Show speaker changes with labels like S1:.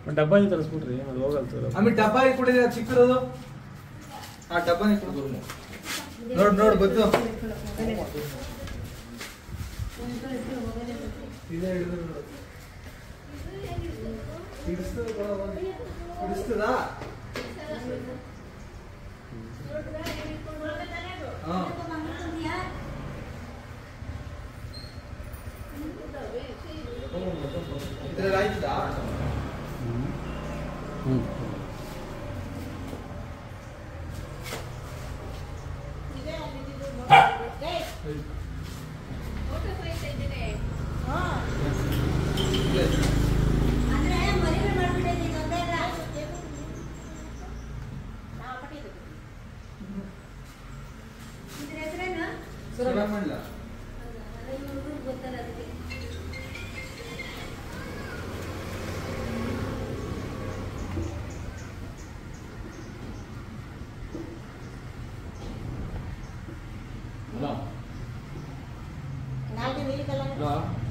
S1: ಡಬ್ಬಾನಿ ತರಿಸ್ಬಿಟ್ರಿ ಅದು ಹೋಗಲ್ತದ
S2: ಆಮೇಲೆ ಡಬ್ಬ ಕೊಡಿದ್ರೆ ಚಿಕ್ಕದು ಆ ಡಬ್ಬನೇ ಕೊಡು ನೋಡ್ ನೋಡ್ ಬದ್ದು ಇದೇ ಹಿಡಿದು ನೋಡು. ಹಿಡಿಸ್ತದ ಕೊಡು ಒಂದು. ಹಿಡಿಸ್ತದಾ ಹಾ ಇದ್ರಲ್ಲಿ ಆಯ್ತದಾ ಇಲ್ಲ. ಸುಬ್ರಹ್ಮಣ್ಯ
S3: ನಾಲ್ಕು ನೀಲಿ ಕಲರ್